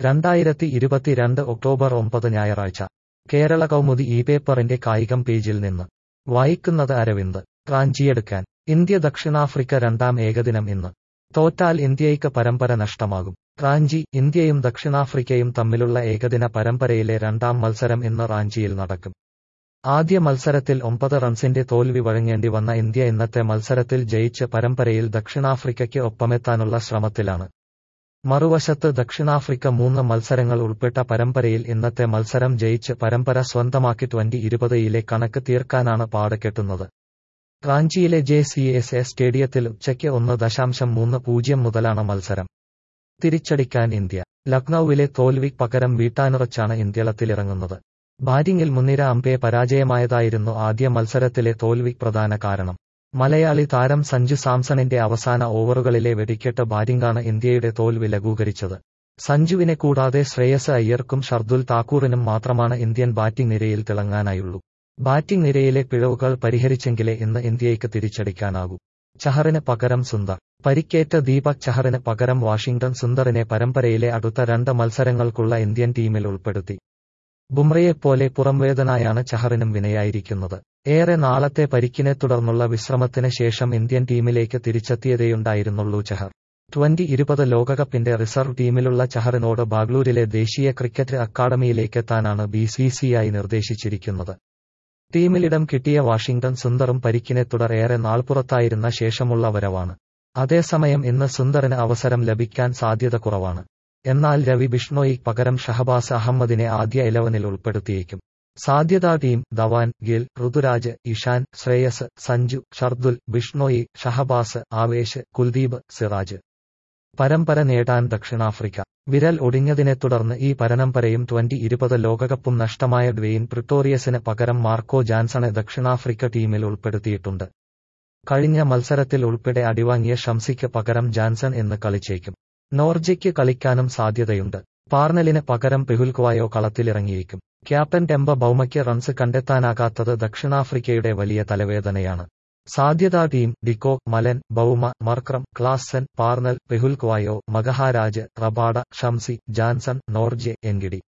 രണ്ടായിരത്തി ഇരുപത്തിരണ്ട് ഒക്ടോബർ ഒമ്പത് ഞായറാഴ്ച കേരള കൗമുദി ഈ പേപ്പറിന്റെ കായികം പേജിൽ നിന്ന് വായിക്കുന്നത് അരവിന്ദ് റാഞ്ചിയെടുക്കാൻ ഇന്ത്യ ദക്ഷിണാഫ്രിക്ക രണ്ടാം ഏകദിനം ഇന്ന് തോറ്റാൽ ഇന്ത്യയ്ക്ക് പരമ്പര നഷ്ടമാകും റാഞ്ചി ഇന്ത്യയും ദക്ഷിണാഫ്രിക്കയും തമ്മിലുള്ള ഏകദിന പരമ്പരയിലെ രണ്ടാം മത്സരം ഇന്ന് റാഞ്ചിയിൽ നടക്കും ആദ്യ മത്സരത്തിൽ ഒമ്പത് റൺസിന്റെ തോൽവി വഴങ്ങേണ്ടി വന്ന ഇന്ത്യ ഇന്നത്തെ മത്സരത്തിൽ ജയിച്ച് പരമ്പരയിൽ ദക്ഷിണാഫ്രിക്കയ്ക്ക് ഒപ്പമെത്താനുള്ള ശ്രമത്തിലാണ് മറുവശത്ത് ദക്ഷിണാഫ്രിക്ക മൂന്ന് മത്സരങ്ങൾ ഉൾപ്പെട്ട പരമ്പരയിൽ ഇന്നത്തെ മത്സരം ജയിച്ച് പരമ്പര സ്വന്തമാക്കി ട്വന്റി ഇരുപതിലെ കണക്ക് തീർക്കാനാണ് പാടക്കെട്ടുന്നത് റാഞ്ചിയിലെ ജെ സി എസ് എ സ്റ്റേഡിയത്തിൽ ഉച്ചയ്ക്ക് ഒന്ന് ദശാംശം മൂന്ന് പൂജ്യം മുതലാണ് മത്സരം തിരിച്ചടിക്കാൻ ഇന്ത്യ ലക്നൌവിലെ തോൽവി പകരം വീട്ടാനുറച്ചാണ് ഇന്ത്യളത്തിലിറങ്ങുന്നത് ബാറ്റിംഗിൽ മുൻനിര അമ്പെ പരാജയമായതായിരുന്നു ആദ്യ മത്സരത്തിലെ തോൽവി പ്രധാന കാരണം മലയാളി താരം സഞ്ജു സാംസണിന്റെ അവസാന ഓവറുകളിലെ വെടിക്കെട്ട് ബാറ്റിംഗാണ് ഇന്ത്യയുടെ തോൽവി ലഘൂകരിച്ചത് സഞ്ജുവിനെ കൂടാതെ ശ്രേയസ് അയ്യർക്കും ഷർദുൽ താക്കൂറിനും മാത്രമാണ് ഇന്ത്യൻ ബാറ്റിംഗ് നിരയിൽ തിളങ്ങാനായുള്ളൂ ബാറ്റിംഗ് നിരയിലെ പിഴവുകൾ പരിഹരിച്ചെങ്കിലേ ഇന്ന് ഇന്ത്യയ്ക്ക് തിരിച്ചടിക്കാനാകൂ ചഹറിന് പകരം സുന്ദർ പരിക്കേറ്റ ദീപക് ചഹറിന് പകരം വാഷിംഗ്ടൺ സുന്ദറിനെ പരമ്പരയിലെ അടുത്ത രണ്ട് മത്സരങ്ങൾക്കുള്ള ഇന്ത്യൻ ടീമിൽ ഉൾപ്പെടുത്തി ബുംറയെപ്പോലെ പുറംവേദനായാണ് ചഹറിനും വിനയായിരിക്കുന്നത് ഏറെ നാളത്തെ പരിക്കിനെ തുടർന്നുള്ള വിശ്രമത്തിന് ശേഷം ഇന്ത്യൻ ടീമിലേക്ക് തിരിച്ചെത്തിയതേയുണ്ടായിരുന്നുള്ളൂ ചഹർ ട്വന്റി ഇരുപത് ലോകകപ്പിന്റെ റിസർവ് ടീമിലുള്ള ചഹറിനോട് ബാഗ്ലൂരിലെ ദേശീയ ക്രിക്കറ്റ് അക്കാദമിയിലേക്കെത്താനാണ് ബി സി സി ഐ നിർദ്ദേശിച്ചിരിക്കുന്നത് ടീമിലിടം കിട്ടിയ വാഷിംഗ്ടൺ സുന്ദറും പരിക്കിനെ തുടർ ഏറെ നാൾ പുറത്തായിരുന്ന ശേഷമുള്ള വരവാണ് അതേസമയം ഇന്ന് സുന്ദറിന് അവസരം ലഭിക്കാൻ സാധ്യത കുറവാണ് എന്നാൽ രവി ബിഷ്ണോയി പകരം ഷഹബാസ് അഹമ്മദിനെ ആദ്യ ഇലവനിൽ ഉൾപ്പെടുത്തിയേക്കും സാധ്യതാ ടീം ധവാൻ ഗിൽ ഋതുരാജ് ഇഷാൻ ശ്രേയസ് സഞ്ജു ഷർദുൽ ബിഷ്ണോയി ഷഹബാസ് ആവേശ് കുൽദീപ് സിറാജ് പരമ്പര നേടാൻ ദക്ഷിണാഫ്രിക്ക വിരൽ ഒടിഞ്ഞതിനെ തുടർന്ന് ഈ പരമ്പരയും ട്വന്റി ഇരുപത് ലോകകപ്പും നഷ്ടമായ ഡ്വെയിൻ പ്രിട്ടോറിയസിന് പകരം മാർക്കോ ജാൻസണെ ദക്ഷിണാഫ്രിക്ക ടീമിൽ ഉൾപ്പെടുത്തിയിട്ടുണ്ട് കഴിഞ്ഞ മത്സരത്തിൽ ഉൾപ്പെടെ അടിവാങ്ങിയ ഷംസിക്ക് പകരം ജാൻസൺ എന്ന് കളിച്ചേക്കും നോർജയ്ക്ക് കളിക്കാനും സാധ്യതയുണ്ട് പാർണലിന് പകരം പെഹുൽക്വായോ കളത്തിലിറങ്ങിയേക്കും ക്യാപ്റ്റൻ ടെമ്പ ബൌമയ്ക്ക് റൺസ് കണ്ടെത്താനാകാത്തത് ദക്ഷിണാഫ്രിക്കയുടെ വലിയ തലവേദനയാണ് സാധ്യതാ team de Kock Malan Bavuma Markram Klaasen Parnell Phehlukwayo Maharaj Rabada Shamsi Jansen Nortje Ngidi